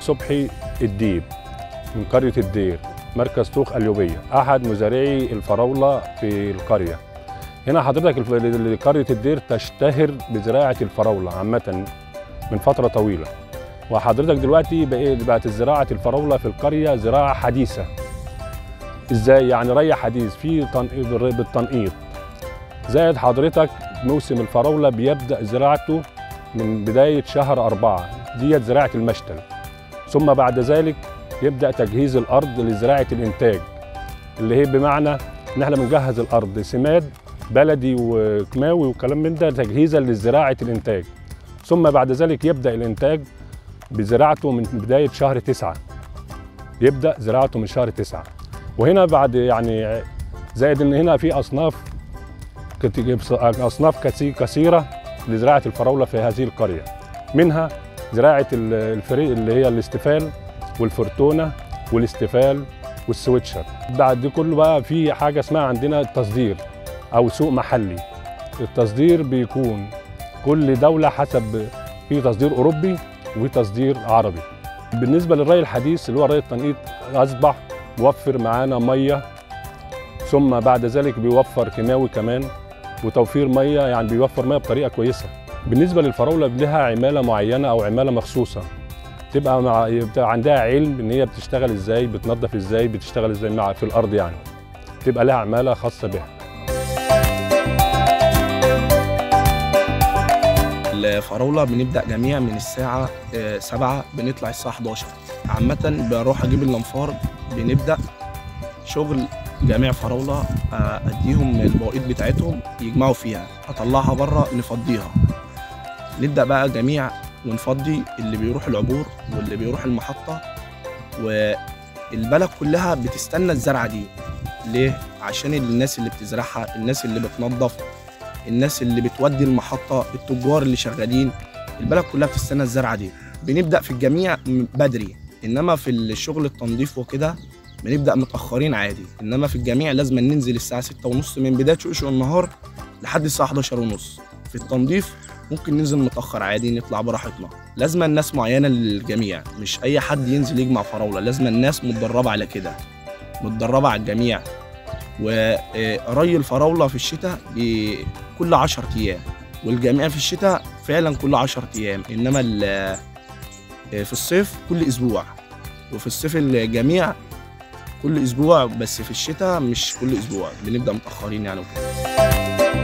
صبحي الديب من قرية الدير مركز طوخ اليوبية أحد مزارعي الفراولة في القرية هنا حضرتك الف- قرية الدير تشتهر بزراعة الفراولة عامة من فترة طويلة وحضرتك دلوقتي بقى- بقت زراعة الفراولة في القرية زراعة حديثة ازاي يعني ري حديث في تنقيط بالتنقيط زائد حضرتك موسم الفراولة بيبدأ زراعته من بداية شهر أربعة ديت زراعة المشتل ثم بعد ذلك يبدأ تجهيز الأرض لزراعة الإنتاج اللي هي بمعنى إن احنا بنجهز الأرض سماد بلدي وكماوي وكلام من ده تجهيزا لزراعة الإنتاج ثم بعد ذلك يبدأ الإنتاج بزراعته من بداية شهر تسعة يبدأ زراعته من شهر تسعة وهنا بعد يعني زائد إن هنا في أصناف كت- أصناف كثي- كثيرة لزراعة الفراولة في هذه القرية منها زراعة ال- الفريق اللي هي الاستفال والفرتونة والاستفال والسويتشر بعد دي كله بقى في حاجة اسمها عندنا التصدير أو سوق محلي التصدير بيكون كل دولة حسب في تصدير أوروبي وتصدير عربي بالنسبة للري الحديث اللي هو ري التنقيط أصبح موفر معانا مية ثم بعد ذلك بيوفر كيماوي كمان وتوفير ميه يعني بيوفر ميه بطريقه كويسه بالنسبه للفراوله لها عماله معينه او عماله مخصوصه تبقى مع يبقى عندها علم ان هي بتشتغل ازاي بتنظف ازاي بتشتغل ازاي مع في الارض يعني تبقى لها عماله خاصه بها الفراولة بنبدأ جميع من الساعة آه، سبعة بنطلع الساعة 11 عامة بروح أجيب اللنفار بنبدأ شغل جميع فراولة آه، أديهم البواقيت بتاعتهم يجمعوا فيها أطلعها بره نفضيها نبدأ بقى جميع ونفضي اللي بيروح العبور واللي بيروح المحطة والبلد كلها بتستنى الزرعة دي ليه؟ عشان الناس اللي بتزرعها الناس اللي بتنظف الناس اللي بتودي المحطة التجار اللي شغالين البلد كلها بتستنى الزرعة دي بنبدأ في الجميع م- بدري إنما في الشغل التنظيف وكده بنبدأ متأخرين عادي إنما في الجميع لازم ننزل الساعة ستة ونص من بداية شقشق النهار لحد الساعة 11 ونص في التنظيف ممكن ننزل متأخر عادي نطلع براحتنا لازم الناس معينة للجميع مش أي حد ينزل يجمع فراولة لازم الناس متدربة على كده متدربة على الجميع وري الفراولة في الشتاء ب- كل 10 أيام والجميع في الشتاء فعلا كل 10 أيام إنما ال- في الصيف كل أسبوع وفي الصيف الجميع كل أسبوع بس في الشتاء مش كل أسبوع بنبدأ متأخرين يعني وكده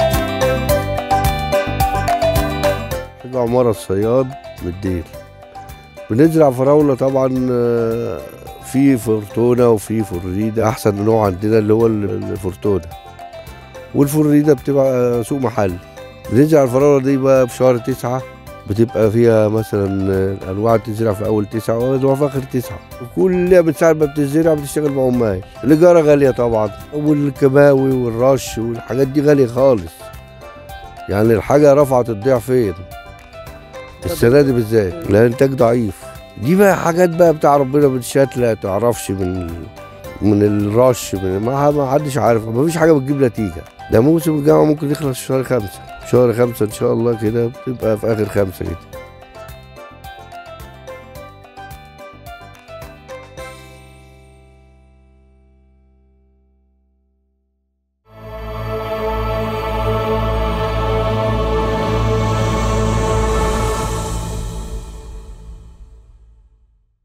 حاجة عمارة الصياد من الديل بنزرع فراولة طبعا آه، في فرتونة وفي فريدة أحسن نوع عندنا اللي هو ال- الفرتونة والفريدة بتبقى سوق محل بنزرع الفراولة دي بقى في شهر تسعة بتبقى فيها مثلا آه، أنواع تزرع في أول تسعة وأنواع في آخر تسعة وكل من ساعة ما بتزرع بتشتغل بعمال الإيجارة غالية طبعا والكيماوي والرش والحاجات دي غالية خالص يعني الحاجة رفعت الضعفين السنة دي بالذات لا إنتاج ضعيف دي بقى حاجات بقى بتاع ربنا بتشتلة تعرفش من ال- من الرش من ما ما حدش عارف ما فيش حاجة بتجيب نتيجة ده موسم الجامعة ممكن يخلص في شهر خمسة شهر خمسة إن شاء الله كده بتبقى في آخر خمسة كده